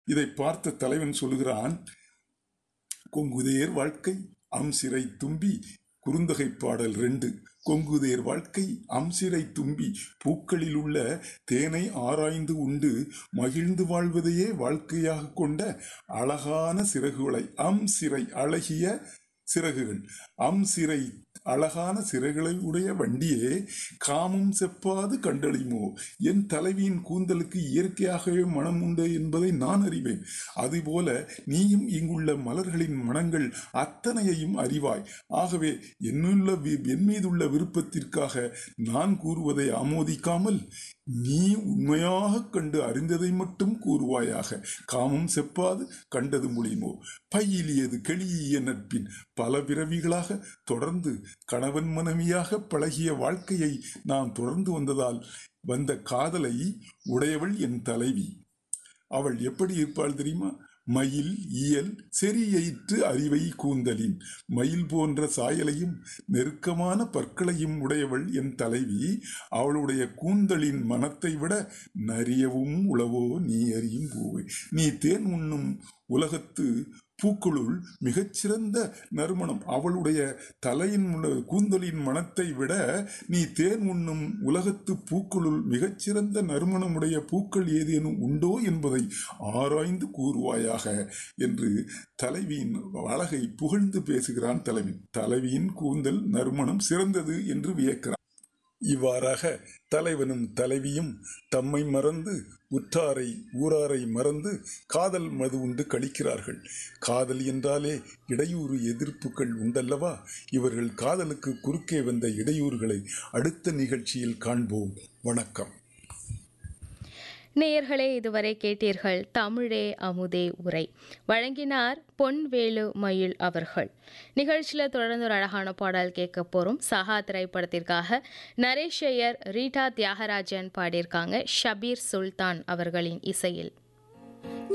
இதை பார்த்த தலைவன் சொல்லுகிறான் கொங்குதேர் வாழ்க்கை அம்சிறை தும்பி குறுந்தொகை பாடல் ரெண்டு கொங்குதேர் வாழ்க்கை அம்சிறை தும்பி பூக்களில் உள்ள தேனை ஆராய்ந்து உண்டு மகிழ்ந்து வாழ்வதையே வாழ்க்கையாக கொண்ட அழகான சிறகுகளை அம் சிறை அழகிய சிறகுகள் அம் சிறை அழகான சிறைகளை உடைய வண்டியே காமம் செப்பாது கண்டழிமோ என் தலைவியின் கூந்தலுக்கு இயற்கையாகவே மனம் உண்டு என்பதை நான் அறிவேன் அதுபோல நீயும் இங்குள்ள மலர்களின் மனங்கள் அத்தனையையும் அறிவாய் ஆகவே என்னுள்ள வி- என் மீதுள்ள விருப்பத்திற்காக நான் கூறுவதை ஆமோதிக்காமல் நீ உண்மையாக கண்டு அறிந்ததை மட்டும் கூறுவாயாக காமம் செப்பாது கண்டது முடியுமோ பையிலியது கெளிய நட்பின் பல பிறவிகளாக தொடர்ந்து கணவன் மனைவியாக பழகிய வாழ்க்கையை நாம் தொடர்ந்து வந்ததால் வந்த காதலை உடையவள் என் தலைவி அவள் எப்படி இருப்பாள் தெரியுமா மயில் இயல் செறியயிற்று அறிவை கூந்தலின் மயில் போன்ற சாயலையும் நெருக்கமான பற்களையும் உடையவள் என் தலைவி அவளுடைய கூந்தலின் மனத்தை விட நரியவும் உளவோ நீ அறியும் பூவை நீ தேன் உண்ணும் உலகத்து பூக்களுள் மிகச்சிறந்த நறுமணம் அவளுடைய தலையின் முன- கூந்தலின் மனத்தை விட நீ தேன் உண்ணும் உலகத்து பூக்களுள் மிகச்சிறந்த நறுமணமுடைய பூக்கள் ஏதேனும் உண்டோ என்பதை ஆராய்ந்து கூறுவாயாக என்று தலைவியின் அழகை புகழ்ந்து பேசுகிறான் தலைவி தலைவியின் கூந்தல் நறுமணம் சிறந்தது என்று வியக்கிறான் இவ்வாறாக தலைவனும் தலைவியும் தம்மை மறந்து உற்றாரை ஊராரை மறந்து காதல் மது உண்டு கழிக்கிறார்கள் காதல் என்றாலே இடையூறு எதிர்ப்புகள் உண்டல்லவா இவர்கள் காதலுக்கு குறுக்கே வந்த இடையூறுகளை அடுத்த நிகழ்ச்சியில் காண்போம் வணக்கம் நேயர்களே இதுவரை கேட்டீர்கள் தமிழே அமுதே உரை வழங்கினார் பொன்வேலு மயில் அவர்கள் நிகழ்ச்சியில் தொடர்ந்து ஒரு அழகான பாடல் கேட்க போகிறோம் சஹா திரைப்படத்திற்காக நரேஷ் ஐயர் ரீட்டா தியாகராஜன் பாடியிருக்காங்க ஷபீர் சுல்தான் அவர்களின் இசையில்